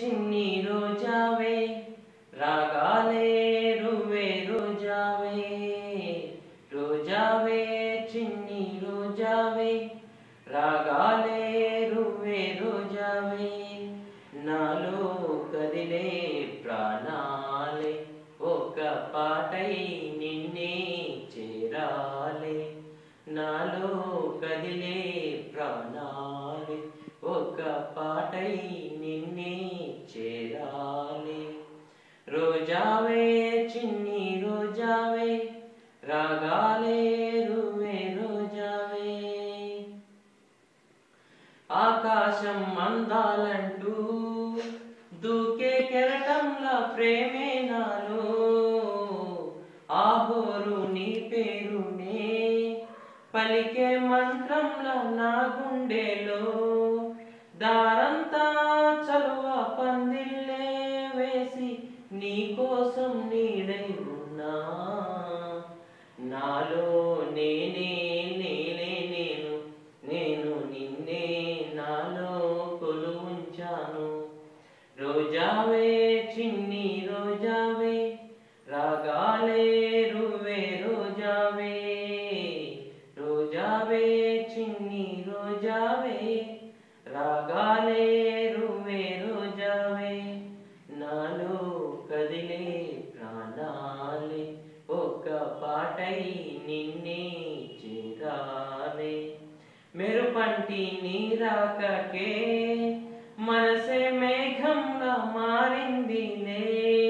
చిన్ని రోజావే రాగాలే రువే రోజావే రోజావే చిన్ని రోజావే రాగాలే రువే రోజావే నాలో కదిలే ప్రాణాలే ఒక పాటై నిన్నే చేరాలే నాలో కదిలే ప్రాణాలే ఒక పాటై నిన్నే చేరాలే రోజావే చిన్ని రోజావే రాగాలే రువే రోజావే ఆకాశం అందాలంటూ దూకే కెరటంలా ప్రేమే నాలో ఆహోరు నీ పేరునే పలికే మంత్రంలా నా గుండెలో దారంతా చలువ పందిల్లే వేసి నీ కోసం నీడై ఉన్నా నాలో నేనే నేనే నేను నేను నిన్నే నాలో కొలువుంచాను రోజావే చిన్ని రోజావే రాగాలే రువే రోజావే రోజావే చిన్ని రోజావే రాగాలే రువే రోజావే నాలో కదిలే ప్రాణాలే ఒక పాటై నిన్నే చేరాలే మెరుపంటి నీరాకకే మనసే మేఘంగా మారిందిలే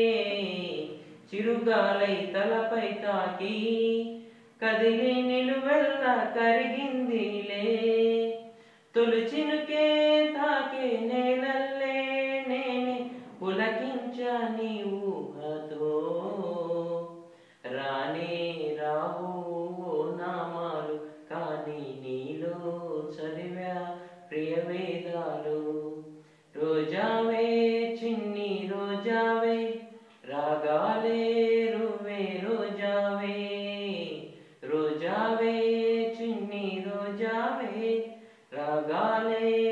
చిరుగాలై తలపై తాకి కదిలి నిలువెల్లా కరిగిందిలే తొలిచినుకే తాకే నేలల్లే నేనే పులకించ నీ ఊహతో రానే రావు ఓ నామాలు కానీ నీలో చదివా ప్రియ వేదాలు రోజావే చిన్ని రోజావే రాగాలే రువే రోజావే రోజావే చిన్ని రోజావే రాగాలే